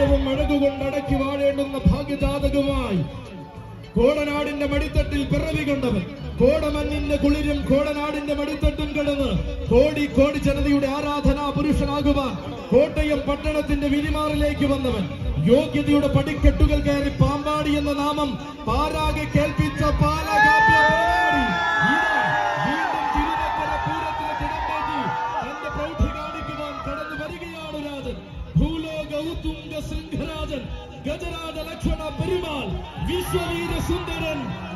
സർവവും അഴകുകൊണ്ട് അടക്കി വാഴേണ്ടുന്ന ഭാഗ്യജാതകമായി കോടനാടിന്റെ മടിത്തട്ടിൽ പിറവി കൊണ്ടവൻ കോടമഞ്ഞിന്റെ കുളിരും കോടനാടിന്റെ മടിത്തട്ടും കിടന്ന് കോടി കോടി ജനതയുടെ ആരാധനാ പുരുഷനാകുവാൻ കോട്ടയം പട്ടണത്തിന്റെ വിരിമാറിലേക്ക് വന്നവൻ യോഗ്യതയുടെ പടിക്കെട്ടുകൾ കയറി പാമ്പാടി എന്ന നാമം പാരാകെ കേൾപ്പിച്ച പാലകാപ്യ പരിപാടി. ഇതാ, വീണ്ടും തിരുനക്കര പൂരത്തിന് തിടമ്പേറ്റി തന്റെ പ്രൗഢി കാണിക്കുവാൻ കടന്നു വരികയാണ് രാജൻ ഭൂലോക ഉത്തുംഗ ശൃംഖരാജൻ ഗജരാജ ലക്ഷണ പെരുമാൾ വിശ്വവീര സുന്ദരൻ